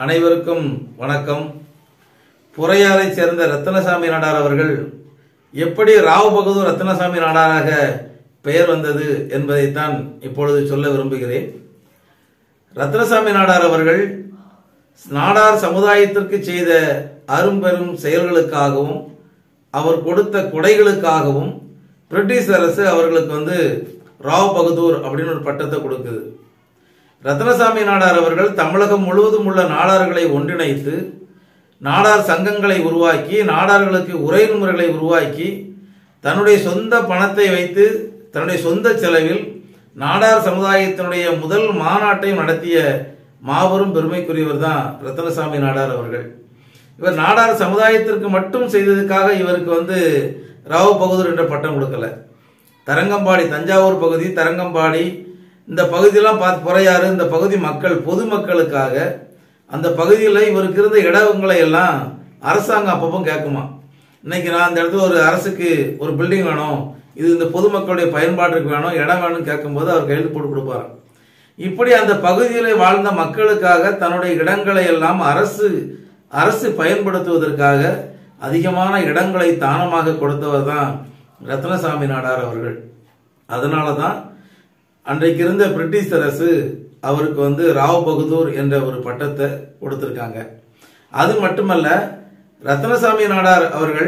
அனைவருக்கும் வணக்கம் புறையாரைச் சேர்ந்த ரத்தினசாமி நாடார் அவர்கள் எப்படி ராவ் பகதூர் ரத்தினசாமி நாடாராக பெயர் வந்தது என்பதைத்தான் இப்பொழுது சொல்ல விரும்புகிறேன் ரத்னசாமி நாடார் அவர்கள் நாடார் சமுதாயத்திற்கு செய்த அரும்பெரும் செயல்களுக்காகவும் அவர் கொடுத்த கொடைகளுக்காகவும் பிரிட்டிஷ் அரசு அவர்களுக்கு வந்து ராவ் பகதூர் அப்படின்னு ஒரு பட்டத்தை கொடுக்குது ரத்னசாமி நாடார் அவர்கள் தமிழகம் முழுவதும் உள்ள நாடார்களை ஒன்றிணைத்து நாடார் சங்கங்களை உருவாக்கி நாடார்களுக்கு உரைமுறைகளை உருவாக்கி தன்னுடைய சொந்த பணத்தை வைத்து தன்னுடைய சொந்த செலவில் நாடார் சமுதாயத்தினுடைய முதல் மாநாட்டையும் நடத்திய மாபெரும் பெருமைக்குரியவர் தான் ரத்னசாமி நாடார் அவர்கள் இவர் நாடார் சமுதாயத்திற்கு மட்டும் செய்ததுக்காக இவருக்கு வந்து ராவ் பகதூர் என்ற பட்டம் கொடுக்கல தரங்கம்பாடி தஞ்சாவூர் பகுதி தரங்கம்பாடி இந்த பகுதியெல்லாம் பார்த்து புறையாறு இந்த பகுதி மக்கள் பொதுமக்களுக்காக அந்த பகுதியில் இவருக்கு இருந்த இடங்களை எல்லாம் அரசாங்கம் அப்பப்போ கேட்குமா இன்னைக்கு நான் இந்த இடத்துல ஒரு அரசுக்கு ஒரு பில்டிங் வேணும் இது இந்த பொதுமக்களுடைய பயன்பாட்டுக்கு வேணும் இடம் வேணும்னு கேட்கும்போது அவர் கையெழுத்து போட்டு கொடுப்பார் இப்படி அந்த பகுதியில் வாழ்ந்த மக்களுக்காக தன்னுடைய இடங்களை எல்லாம் அரசு அரசு பயன்படுத்துவதற்காக அதிகமான இடங்களை தானமாக கொடுத்தவர் தான் ரத்னசாமி நாடார் அவர்கள் அதனால தான் அன்றைக்கு இருந்த பிரிட்டிஷ் அரசு அவருக்கு வந்து ராவ் பகதூர் என்ற ஒரு பட்டத்தை கொடுத்திருக்காங்க அது மட்டுமல்ல ரத்னசாமி நாடார் அவர்கள்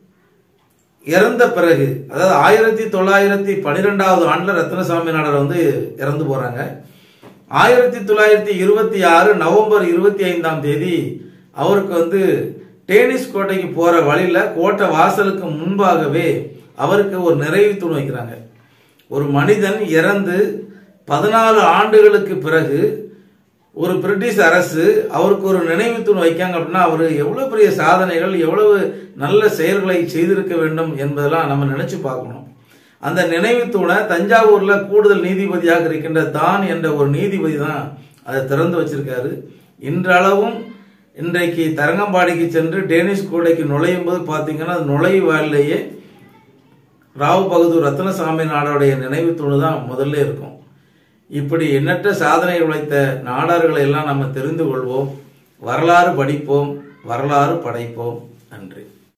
இறந்த பிறகு அதாவது ஆயிரத்தி தொள்ளாயிரத்தி பன்னிரெண்டாவது ஆண்டுல ரத்னசாமி நாடார் வந்து இறந்து போறாங்க ஆயிரத்தி தொள்ளாயிரத்தி இருபத்தி ஆறு நவம்பர் இருபத்தி ஐந்தாம் தேதி அவருக்கு வந்து டேனிஸ் கோட்டைக்கு போற வழியில கோட்டை வாசலுக்கு முன்பாகவே அவருக்கு ஒரு நிறைவு தூண் வைக்கிறாங்க ஒரு மனிதன் இறந்து பதினாலு ஆண்டுகளுக்கு பிறகு ஒரு பிரிட்டிஷ் அரசு அவருக்கு ஒரு நினைவு தூண் வைக்காங்க அப்படின்னா அவர் எவ்வளவு பெரிய சாதனைகள் எவ்வளவு நல்ல செயல்களை செய்திருக்க வேண்டும் என்பதெல்லாம் நம்ம நினைச்சு பார்க்கணும் அந்த நினைவு தூணை தஞ்சாவூர்ல கூடுதல் நீதிபதியாக இருக்கின்ற தான் என்ற ஒரு நீதிபதி தான் அதை திறந்து வச்சிருக்காரு இன்றளவும் இன்றைக்கு தரங்கம்பாடிக்கு சென்று டேனிஷ் கூடைக்கு நுழையும் போது பார்த்தீங்கன்னா அது நுழைவு வாயிலேயே ராவ் பகதூர் ரத்னசாமி நாடோடைய நினைவு தூணு தான் முதல்ல இருக்கும் இப்படி எண்ணற்ற சாதனை உழைத்த நாடார்களை எல்லாம் நம்ம தெரிந்து கொள்வோம் வரலாறு படிப்போம் வரலாறு படைப்போம் நன்றி